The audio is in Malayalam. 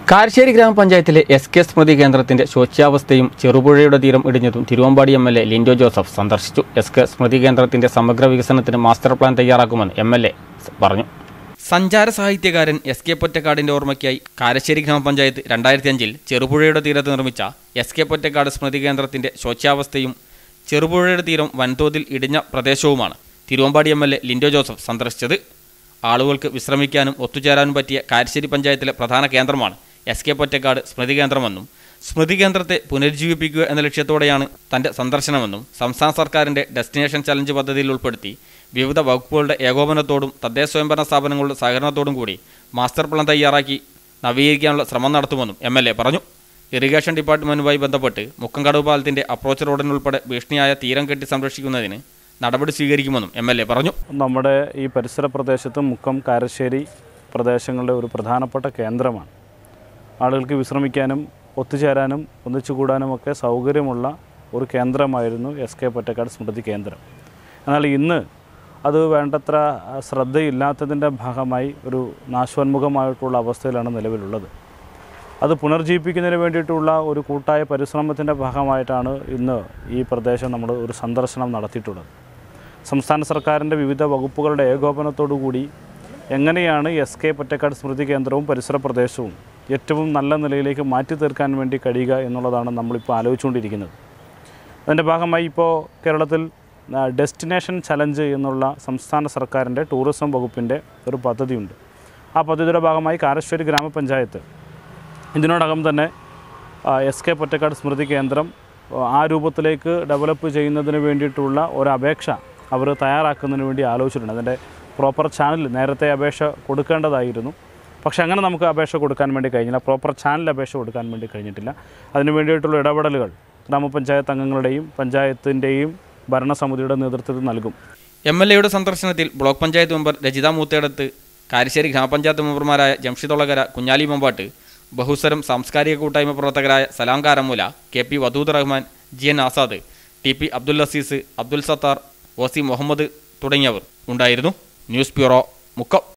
കാരശ്ശേരി ഗ്രാമപഞ്ചായത്തിലെ എസ് കെ സ്മൃതി കേന്ദ്രത്തിന്റെ ശോച്യാവസ്ഥയും ചെറുപുഴയുടെ തീരം ഇടിഞ്ഞതും Thiruvambady M L A Lindo Joseph സന്ദർശിച്ചു എസ് കെ സ്മൃതി കേന്ദ്രത്തിന്റെ സമഗ്ര വികസനത്തിന് മാസ്റ്റർ പ്ലാൻ തയ്യാറാക്കുമെന്ന് എം എൽ എ പറഞ്ഞു സഞ്ചാര സാഹിത്യകാരൻ എസ് കെ പൊറ്റക്കാടിന്റെ ഓർമ്മയ്ക്കായി കാരശ്ശേരി ഗ്രാമപഞ്ചായത്ത് രണ്ടായിരത്തി അഞ്ചിൽ ചെറുപുഴയുടെ തീരത്ത് നിർമ്മിച്ച എസ് കെ പൊറ്റക്കാട് സ്മൃതി കേന്ദ്രത്തിന്റെ ശോച്യാവസ്ഥയും ചെറുപുഴയുടെ തീരം വൻതോതിൽ ഇടിഞ്ഞ പ്രദേശവുമാണ് Thiruvambady M L A Lindo Joseph സന്ദർശിച്ചത് ആളുകൾക്ക് വിശ്രമിക്കാനും ഒത്തുചേരാനും പറ്റിയ കാരശ്ശേരി പഞ്ചായത്തിലെ പ്രധാന കേന്ദ്രമാണ് എസ് കെ പൊറ്റക്കാട് സ്മൃതി കേന്ദ്രമെന്നും സ്മൃതി കേന്ദ്രത്തെ പുനരുജ്ജീവിപ്പിക്കുക എന്ന ലക്ഷ്യത്തോടെയാണ് തന്റെ സന്ദർശനമെന്നും സംസ്ഥാന സർക്കാരിന്റെ ഡെസ്റ്റിനേഷൻ ചലഞ്ച് പദ്ധതിയിൽ ഉൾപ്പെടുത്തി വിവിധ വകുപ്പുകളുടെ ഏകോപനത്തോടും തദ്ദേശ സ്വയംഭരണ സ്ഥാപനങ്ങളുടെ സഹകരണത്തോടും കൂടി മാസ്റ്റർ പ്ലാൻ തയ്യാറാക്കി നവീകരിക്കാനുള്ള ശ്രമം നടത്തുമെന്നും എം എൽ എ പറഞ്ഞു ഇറിഗേഷൻ ഡിപ്പാർട്ട്മെന്റുമായി ബന്ധപ്പെട്ട് മുക്കംകടവ് പാലത്തിന്റെ അപ്രോച്ച് റോഡിനുൾപ്പെടെ ഭീഷണിയായ തീരം കെട്ടി സംരക്ഷിക്കുന്നതിന് നടപടി സ്വീകരിക്കുമെന്നും എം എൽ എ പറഞ്ഞു നമ്മുടെ ഈ പരിസര പ്രദേശത്ത് മുക്കം കാരശ്ശേരി പ്രദേശങ്ങളുടെ ഒരു പ്രധാനപ്പെട്ട കേന്ദ്രമാണ് ആളുകൾക്ക് വിശ്രമിക്കാനും ഒത്തുചേരാനും ഒന്നിച്ചു കൂടാനുമൊക്കെ സൗകര്യമുള്ള ഒരു കേന്ദ്രമായിരുന്നു എസ് കെ പൊറ്റക്കാട് സ്മൃതി കേന്ദ്രം എന്നാൽ ഇന്ന് അത് വേണ്ടത്ര ആ, ശ്രദ്ധയില്ലാത്തതിൻ്റെ ഭാഗമായി ഒരു നാശോന്മുഖമായിട്ടുള്ള അവസ്ഥയിലാണ് നിലവിലുള്ളത് അത് പുനർജീവിപ്പിക്കുന്നതിന് വേണ്ടിയിട്ടുള്ള ഒരു കൂട്ടായ പരിശ്രമത്തിൻ്റെ ഭാഗമായിട്ടാണ് ഇന്ന് ഈ പ്രദേശം നമ്മൾ ഒരു സന്ദർശനം നടത്തിയിട്ടുള്ളത് സംസ്ഥാന സർക്കാരിൻ്റെ വിവിധ വകുപ്പുകളുടെ ഏകോപനത്തോടു കൂടി എങ്ങനെയാണ് എസ് കെ പൊറ്റക്കാട് സ്മൃതി കേന്ദ്രവും പരിസര പ്രദേശവും ഏറ്റവും നല്ല നിലയിലേക്ക് മാറ്റി തീർക്കാൻ വേണ്ടി കഴിയുക എന്നുള്ളതാണ് നമ്മളിപ്പോൾ ആലോചിച്ചുകൊണ്ടിരിക്കുന്നത് അതിൻ്റെ ഭാഗമായി ഇപ്പോൾ കേരളത്തിൽ ആ, ഡെസ്റ്റിനേഷൻ ചലഞ്ച് എന്നുള്ള സംസ്ഥാന സർക്കാരിൻ്റെ ടൂറിസം വകുപ്പിൻ്റെ ഒരു പദ്ധതിയുണ്ട് ആ പദ്ധതിയുടെ ഭാഗമായി കാരശ്ശേരി ഗ്രാമപഞ്ചായത്ത് ഇതിനോടകം തന്നെ എസ് കെ പൊറ്റക്കാട് സ്മൃതി കേന്ദ്രം ആ, ആ രൂപത്തിലേക്ക് ഡെവലപ്പ് ചെയ്യുന്നതിന് വേണ്ടിയിട്ടുള്ള ഒരു അപേക്ഷ അവർ തയ്യാറാക്കുന്നതിന് വേണ്ടി ആലോചിച്ചിട്ടുണ്ട് അതിൻ്റെ പ്രോപ്പർ ചാനൽ നേരത്തെ അപേക്ഷ കൊടുക്കേണ്ടതായിരുന്നു പക്ഷേ അങ്ങനെ നമുക്ക് അപേക്ഷ കൊടുക്കാൻ വേണ്ടി കഴിഞ്ഞില്ല പ്രോപ്പർ ചാനൽ അപേക്ഷ കൊടുക്കാൻ വേണ്ടി കഴിഞ്ഞിട്ടില്ല അതിന് വേണ്ടിയിട്ടുള്ള ഇടപെടലുകൾ ഗ്രാമപഞ്ചായത്ത് അംഗങ്ങളുടെയും പഞ്ചായത്തിൻ്റെയും ഭരണസമിതിയുടെ നേതൃത്വത്തിൽ നൽകും എം എൽ എയുടെ സന്ദർശനത്തിൽ ബ്ലോക്ക് പഞ്ചായത്ത് മെമ്പർ രജിത മൂത്തേടത്ത് കാരശ്ശേരി ഗ്രാമപഞ്ചായത്ത് മെമ്പർമാരായ ജംഷിദൊളകര കുഞ്ഞാലി മമ്പാട്ട് ബഹുസ്വരം സാംസ്കാരിക കൂട്ടായ്മ പ്രവർത്തകരായ Salam Karamoola K P Vadood Rahman G N Azad T P Abdul Azeez Abdul Sathar O C Muhammad തുടങ്ങിയവർ ഉണ്ടായിരുന്നു ന്യൂസ് ബ്യൂറോ മുക്കം